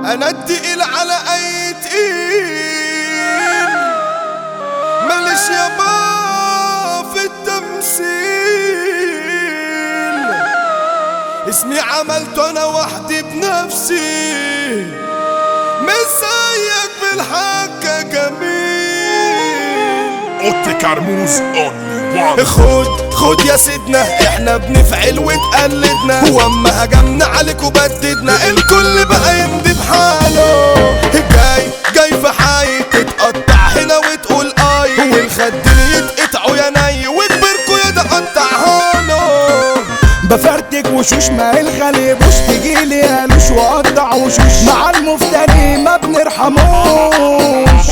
انا التقيل على اي تقيل ماليش يابا في التمثيل اسمي عملته انا وحدي بنفسي مش زيك بالحكة جميل اوتي كرموز اونلي وان خد خد يا سيدنا احنا بنفعل وتقلدنا واما هجمنا عليك وبددنا الكل بقى يمضي بحاله جاي جاي في حي تتقطع هنا وتقول اي والخدين يتقطعوا يا ني وكبركوا يا ده قطعها له بفرتك وشوش ما الغلبوش تجيلي قالوش واقطع وشوش مع المفتري ما بنرحموش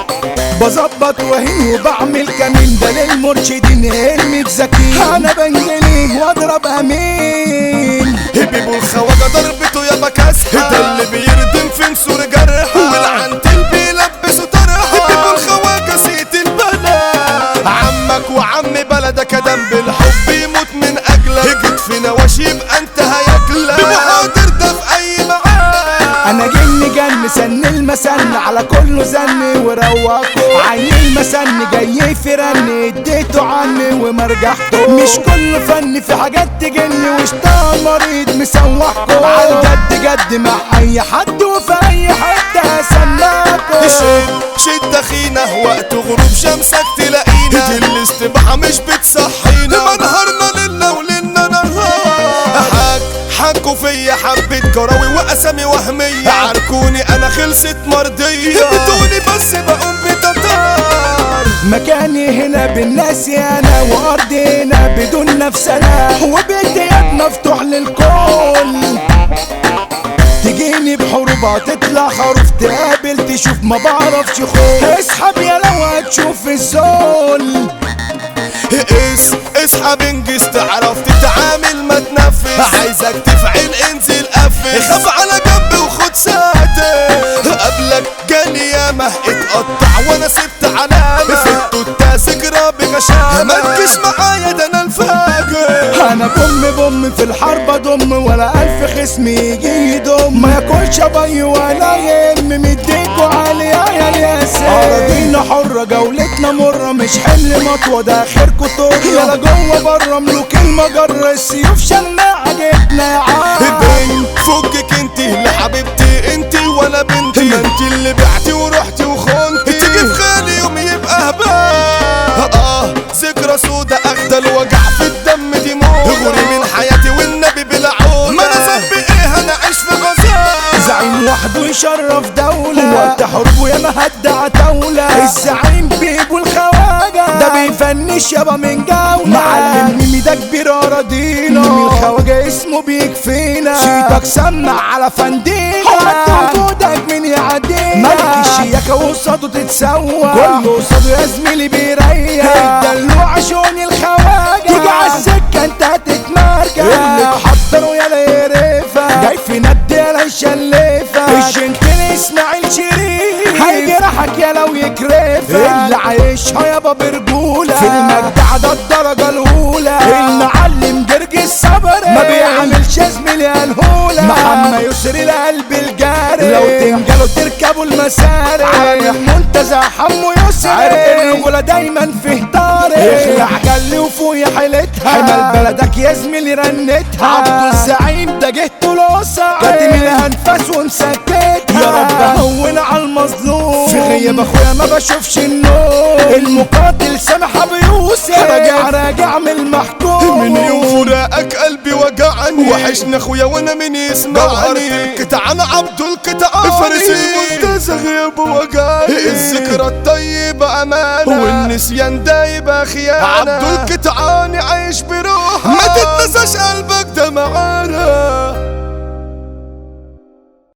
بظبط وهين وبعمل كمين ده للمرشدين المتذكين انا بنجلي واضرب امين هبيبوا الخواجة ضربته يا بكاسها ده اللي بيردم في نسور جرحها والعنتل بيلبسوا طرحها هبيبوا الخواجة سيت البلد عمك وعم بلدك دم بالحب يموت من اجلك جيت في نواشي يبقى انت هياكلك بيبو حاضر ده في اي معاد انا جن جن سن المسن على كله زن وروقه عيني المسن جاي في رن اديته عني وما رجعته مش كله فن في حاجات تجن واشتغل مريض مسوحكم على الجد جد مع اي حد وفي اي حته هسمعكم شد شد اخينا وقت غروب شمسك تلاقينا دي الاستباحة مش بتصحينا ما نهارنا ليلنا وليلنا نهار حاج حكوا فيا حبة كراوي واسامي وهمية عاركوني انا خلصت مرضية بدوني بس بقوم بتتار مكاني هنا بالناس انا وارضي هنا بدون نفس انا وبيتي يد مفتوح للكل تجيني بحروب تطلع خروف تقابل تشوف ما بعرفش خوف اسحب يا لو هتشوف الزول اس اسحب انجز تعرف تتعامل ما تنفذ عايزك تفعل انزل قفز خاف على جنب وخد ساعتين قبلك جالي ياما اتقطع وانا سبت علامة فدته التذكرة بغشامة ما تجيش معايا ده انا الفاجر انا بوم بوم في الحرب اضم ولا الف خصم يجي يضم ما ياكلش بي ولا يهم مديكوا علي يا الياسر اراضينا حرة جولتنا مرة مش حمل مطوة ده اخركوا طر يلا جوه بره ملوك المجرة السيوف شماعة جبنا يا عم بنت فكك انت لحبيبتي انت ولا بنتي ما انت اللي بعتي ورحتي وخنتي تيجي في خالي يوم يبقى هبال اه ذكرى سودا اخدى الوجع في الدم دي موت غوري من حياتي والنبي بلا عود ما انا ذنبي ايه انا عايش في غزال زعيم وحده يشرف دولة وقت حروبه يا مهدع دولة الزعيم بيبو الخواجة ده بيفنش يابا من جولة معلم ميمي ده كبير اراضينا ميمي الخواجة اسمه بيكفينا صيتك سمع على فندينا حط وجودك من يعدينا ملك الشياكة وقصاده تتسوى كله قصاده يا زميلي بيريح الدلوع عشان الخواجة تيجي على السكة انت هتتمرجع اللي محضره يا ليرفة جاي في ند يا يشلفة الجنتين اسماعيل شريف هيجرحك يا لو يكرفك اللي عايشها يابا برجولة في المجدع ده الدرجة الأولى المعلم جرج الصبر ما بيعملش زميلي الهولة محمد يسري القلب الجاري لو تنجلوا تركبوا المساري على المنتزه حمو يسري عارف الرجولة دايما في طارق اخلع جلي وفوق حيلتها حمل بلدك يا زميلي رنتها عبد الزعيم ده جهته الوسع كاتم الانفاس ومسكتها يا رب هون على المظلوم في غياب اخويا ما بشوفش النور المقاتل سامح ابو يوسف راجع راجع من المحكوم من يوم فراقك قلبي وجعني وحشنا اخويا وانا من يسمعني كتعان عبد الكتعاني فارس المنتزه غياب وجعني الذكرى الطيبة امانة والنسيان ده يبقى خيانة عبد الكتعاني عايش بروحه ما تتنساش قلبك ده معاه